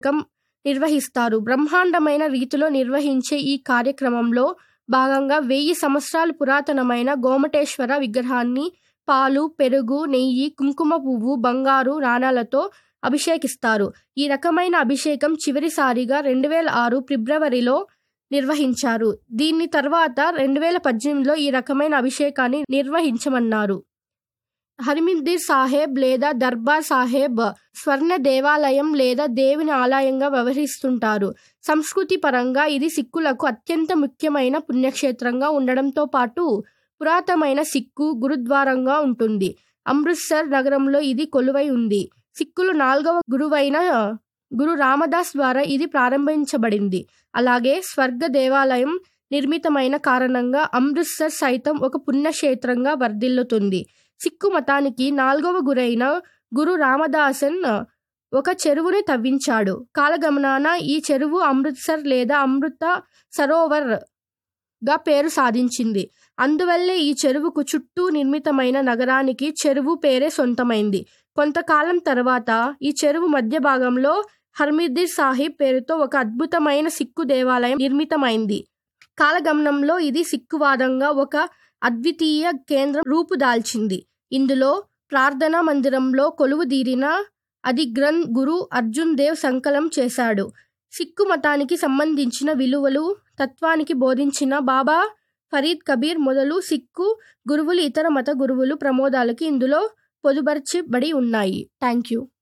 కం నిర్వహిస్తారు బ్రహ్మాండమైన రీతిలో నిర్వహించే ఈ కార్యక్రమంలో భాగంగా వెయ్యి సంవత్సరాలు పురాతనమైన గోమటేశ్వర విగ్రహాన్ని పాలు పెరుగు నెయ్యి కుంకుమ పువ్వు బంగారు నాణాలతో అభిషేకిస్తారు ఈ రకమైన అభిషేకం చివరిసారిగా రెండు వేల ఆరు ఫిబ్రవరిలో నిర్వహించారు దీని తర్వాత రెండు వేల పద్దెనిమిదిలో ఈ రకమైన అభిషేకాన్ని నిర్వహించమన్నారు హరిమిందిర్ సాహెబ్ లేదా దర్బార్ సాహెబ్ స్వర్ణ దేవాలయం లేదా దేవుని ఆలయంగా వ్యవహరిస్తుంటారు సంస్కృతి పరంగా ఇది సిక్కులకు అత్యంత ముఖ్యమైన పుణ్యక్షేత్రంగా ఉండడంతో పాటు పురాతనమైన సిక్కు గురుద్వారంగా ఉంటుంది అమృత్సర్ నగరంలో ఇది కొలువై ఉంది సిక్కులు నాలుగవ గురువైన గురు రామదాస్ ద్వారా ఇది ప్రారంభించబడింది అలాగే స్వర్గ దేవాలయం నిర్మితమైన కారణంగా అమృత్సర్ సైతం ఒక పుణ్యక్షేత్రంగా వర్ధిల్లుతుంది సిక్కు మతానికి నాలుగవ గురైన గురు రామదాసన్ ఒక చెరువుని తవ్వించాడు కాలగమనాన ఈ చెరువు అమృత్సర్ లేదా అమృత సరోవర్ గా పేరు సాధించింది అందువల్లే ఈ చెరువుకు చుట్టూ నిర్మితమైన నగరానికి చెరువు పేరే సొంతమైంది కొంతకాలం తర్వాత ఈ చెరువు మధ్య భాగంలో హర్మిదిర్ సాహిబ్ పేరుతో ఒక అద్భుతమైన సిక్కు దేవాలయం నిర్మితమైంది కాలగమనంలో ఇది సిక్కువాదంగా ఒక అద్వితీయ కేంద్రం రూపుదాల్చింది ఇందులో ప్రార్థనా మందిరంలో కొలువు తీరిన అది గ్రంథ్ గురు అర్జున్ దేవ్ సంకలం చేశాడు సిక్కు మతానికి సంబంధించిన విలువలు తత్వానికి బోధించిన బాబా ఫరీద్ కబీర్ మొదలు సిక్కు గురువులు ఇతర మత గురువులు ప్రమోదాలకి ఇందులో పొదుపరచబడి ఉన్నాయి థ్యాంక్ యూ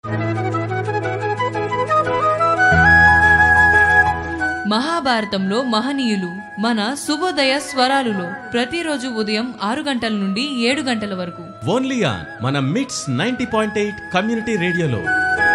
మహాభారతంలో మహనీయులు మన శుభోదయ స్వరాలులో ప్రతిరోజు ఉదయం ఆరు గంటల నుండి ఏడు గంటల వరకు ఓన్లీ ఆన్ మన మిట్స్ నైన్టీ పాయింట్ ఎయిట్ కమ్యూనిటీ రేడియోలో